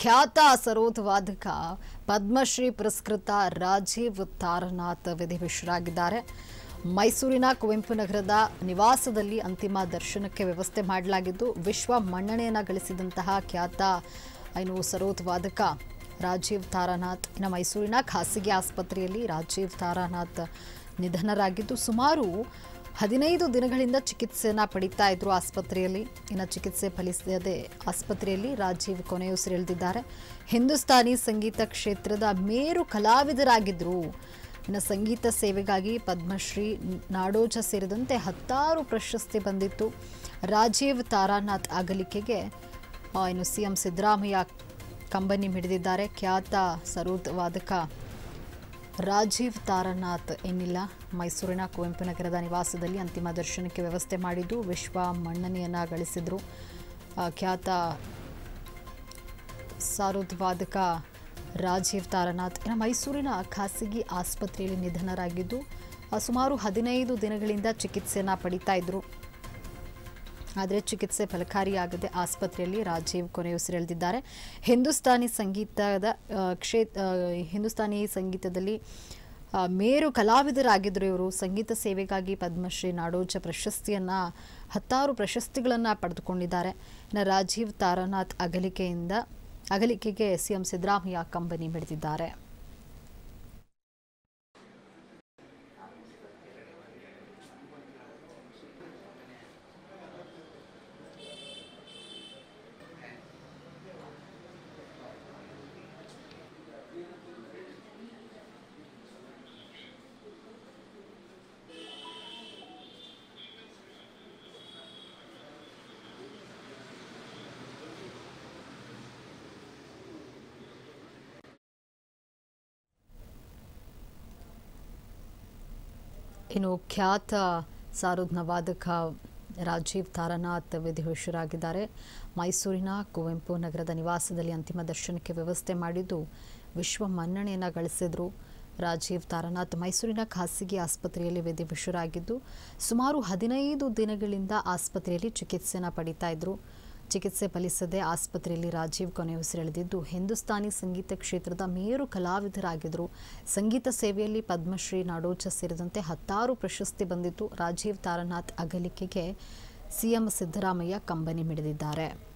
ಖ್ಯಾತ ಸರೋದವಾದಕ ಪದ್ಮಶ್ರೀ ಪುರಸ್ಕೃತ ರಾಜೀವ್ ತಾರನಾಥ್ ವಿಧಿವಿಷರಾಗಿದ್ದಾರೆ ಮೈಸೂರಿನ ಕುವೆಂಪು ನಗರದ ನಿವಾಸದಲ್ಲಿ ಅಂತಿಮ ದರ್ಶನಕ್ಕೆ ವ್ಯವಸ್ಥೆ ಮಾಡಲಾಗಿದ್ದು ವಿಶ್ವ ಮನ್ನಣೆಯನ್ನು ಗಳಿಸಿದಂತಹ ಖ್ಯಾತ ಏನು ಸರೋದವಾದಕ ರಾಜೀವ್ ತಾರಾನಾಥ್ ಇನ್ನು ಮೈಸೂರಿನ ಖಾಸಗಿ ಆಸ್ಪತ್ರೆಯಲ್ಲಿ ರಾಜೀವ್ ತಾರಾನಾಥ್ ನಿಧನರಾಗಿದ್ದು ಸುಮಾರು ಹದಿನೈದು ದಿನಗಳಿಂದ ಚಿಕಿತ್ಸೆಯನ್ನು ಪಡಿತಾ ಇದ್ರು ಆಸ್ಪತ್ರೆಯಲ್ಲಿ ಇನ್ನು ಚಿಕಿತ್ಸೆ ಫಲಿಸದೆ ಆಸ್ಪತ್ರೆಯಲ್ಲಿ ರಾಜೀವ್ ಕೊನೆಯುಸಿರೆಳೆದಿದ್ದಾರೆ ಹಿಂದೂಸ್ತಾನಿ ಸಂಗೀತ ಕ್ಷೇತ್ರದ ಮೇರು ಕಲಾವಿದರಾಗಿದ್ದರು ಇನ್ನು ಸಂಗೀತ ಸೇವೆಗಾಗಿ ಪದ್ಮಶ್ರೀ ನಾಡೋಜ ಸೇರಿದಂತೆ ಹತ್ತಾರು ಪ್ರಶಸ್ತಿ ಬಂದಿತ್ತು ರಾಜೀವ್ ತಾರಾನಾಥ್ ಅಗಲಿಕೆಗೆ ಆ, ಇನ್ನು ಸಿ ಎಂ ಸಿದ್ದರಾಮಯ್ಯ ಕಂಬನಿ ಮಿಡಿದಿದ್ದಾರೆ ಖ್ಯಾತ ಸರೋದ್ ವಾದಕ ರಾಜೀವ್ ತಾರನಾಥ್ ಏನಿಲ್ಲ ಮೈಸೂರಿನ ಕುವೆಂಪು ನಗರದ ನಿವಾಸದಲ್ಲಿ ಅಂತಿಮ ದರ್ಶನಕ್ಕೆ ವ್ಯವಸ್ಥೆ ಮಾಡಿದ್ದು ವಿಶ್ವ ಮನ್ನಣೆಯನ್ನು ಗಳಿಸಿದ್ರು ಆ, ಖ್ಯಾತ ಸಾರೋದ್ವಾದಕ ರಾಜೀವ್ ತಾರನಾಥ್ ಇನ್ನು ಮೈಸೂರಿನ ಖಾಸಗಿ ಆಸ್ಪತ್ರೆಯಲ್ಲಿ ನಿಧನರಾಗಿದ್ದು ಆ, ಸುಮಾರು ಹದಿನೈದು ದಿನಗಳಿಂದ ಚಿಕಿತ್ಸೆಯನ್ನು ಪಡಿತಾ ಇದ್ರು ಆದರೆ ಚಿಕಿತ್ಸೆ ಫಲಕಾರಿಯಾಗದೆ ಆಸ್ಪತ್ರೆಯಲ್ಲಿ ರಾಜೀವ್ ಕೊನೆಯುಸಿರೆಳೆದಿದ್ದಾರೆ ಹಿಂದೂಸ್ತಾನಿ ಸಂಗೀತದ ಆ, ಕ್ಷೇತ್ ಆ, ಹಿಂದೂಸ್ತಾನಿ ಸಂಗೀತದಲ್ಲಿ ಆ, ಮೇರು ಕಲಾವಿದರಾಗಿದ್ದರು ಇವರು ಸಂಗೀತ ಸೇವೆಗಾಗಿ ಪದ್ಮಶ್ರೀ ನಾಡೋಜ ಪ್ರಶಸ್ತಿಯನ್ನು ಹತ್ತಾರು ಪ್ರಶಸ್ತಿಗಳನ್ನು ಪಡೆದುಕೊಂಡಿದ್ದಾರೆ ಇನ್ನು ರಾಜೀವ್ ತಾರಾನಾಥ್ ಅಗಲಿಕೆಯಿಂದ ಅಗಲಿಕೆಗೆ ಸಿಎಂ ಸಿದ್ದರಾಮಯ್ಯ ಕಂಬನಿ ಮಿಡಿದಿದ್ದಾರೆ ಇನ್ನು ಖ್ಯಾತ ಸಾರುದ್ನ ವಾದಕ ರಾಜೀವ್ ತಾರಾನಾಥ್ ವಿಧಿವಶರಾಗಿದ್ದಾರೆ ಮೈಸೂರಿನ ಕುವೆಂಪು ನಗರದ ನಿವಾಸದಲ್ಲಿ ಅಂತಿಮ ದರ್ಶನಕ್ಕೆ ವ್ಯವಸ್ಥೆ ಮಾಡಿದ್ದು ವಿಶ್ವ ಮನ್ನಣೆಯನ್ನು ಗಳಿಸಿದ್ರು ರಾಜೀವ್ ತಾರಾನಾಥ್ ಮೈಸೂರಿನ ಖಾಸಗಿ ಆಸ್ಪತ್ರೆಯಲ್ಲಿ ವಿಧಿವಶರಾಗಿದ್ದು ಸುಮಾರು ಹದಿನೈದು ದಿನಗಳಿಂದ ಆಸ್ಪತ್ರೆಯಲ್ಲಿ ಚಿಕಿತ್ಸೆಯನ್ನು ಪಡಿತಾ ಇದ್ರು ಚಿಕಿತ್ಸೆ ಫಲಿಸದೆ ಆಸ್ಪತ್ರೆಯಲ್ಲಿ ರಾಜೀವ್ ಕೊನೆಯುಸಿರೆಳೆದಿದ್ದು ಹಿಂದೂಸ್ತಾನಿ ಸಂಗೀತ ಕ್ಷೇತ್ರದ ಮೇರು ಕಲಾವಿದರಾಗಿದ್ದರು ಸಂಗೀತ ಸೇವೆಯಲ್ಲಿ ಪದ್ಮಶ್ರೀ ನಾಡೋಜ ಸೇರಿದಂತೆ ಹತ್ತಾರು ಪ್ರಶಸ್ತಿ ಬಂದಿತ್ತು ರಾಜೀವ್ ತಾರನಾಥ್ ಅಗಲಿಕೆಗೆ ಸಿಎಂ ಸಿದ್ದರಾಮಯ್ಯ ಕಂಬನಿ ಮಿಡಿದಿದ್ದಾರೆ